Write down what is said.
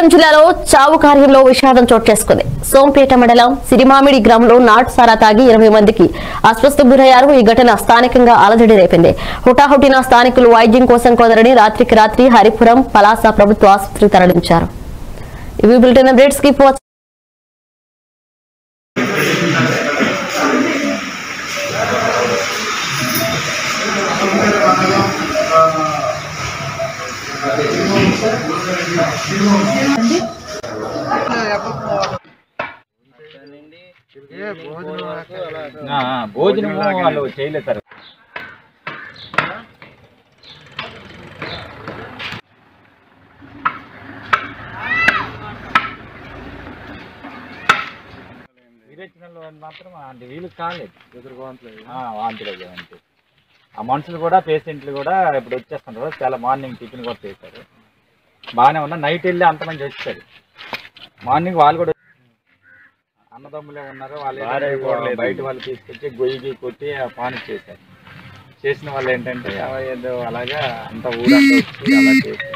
శ్రీకాకుళం జిల్లాలో చావు కార్యంలో విషాదం చోటు చేసుకుంది సోంపేట మండలం సిరిమామిడి గ్రామంలో నాటు సారా తాగి ఇరవై మందికి అస్వస్థకు గురయ్యారు ఈ ఘటన స్థానికంగా అలజడి రేపింది హుటాహుటిన స్థానికులు వైద్యం కోసం కొందరిని రాత్రికి రాత్రి హరిపురం పలాస ప్రభుత్వ ఆసుపత్రికి తరలించారు ఇవి బులెటిన్ అప్డేట్స్ కి పోవచ్చు ఆ, ఆ, భోజనం వాళ్ళు చేయలేదు సార్ విరేచనలు మాత్రం అంటే వీళ్ళు కాలేదు ఆ, వాంతులు అయ్యాయి అంతే ఆ మనుషులు కూడా పేషెంట్లు కూడా ఇప్పుడు వచ్చేస్తున్నారు చాలా మార్నింగ్ టిఫిన్ కూడా చేశారు బాగానే ఉన్నా నైట్ వెళ్ళి అంతమంది వచ్చారు మార్నింగ్ వాళ్ళు కూడా అన్నదమ్ములే ఉన్నారు వాళ్ళు ఏంటంటే బయట వాళ్ళు తీసుకొచ్చి గొయ్యికి కొట్టి ఆ పాని చేశారు చేసిన వాళ్ళు ఏంటంటే అవ ఏదో అలాగా అంత ఊరంతా వచ్చి అలా చేశారు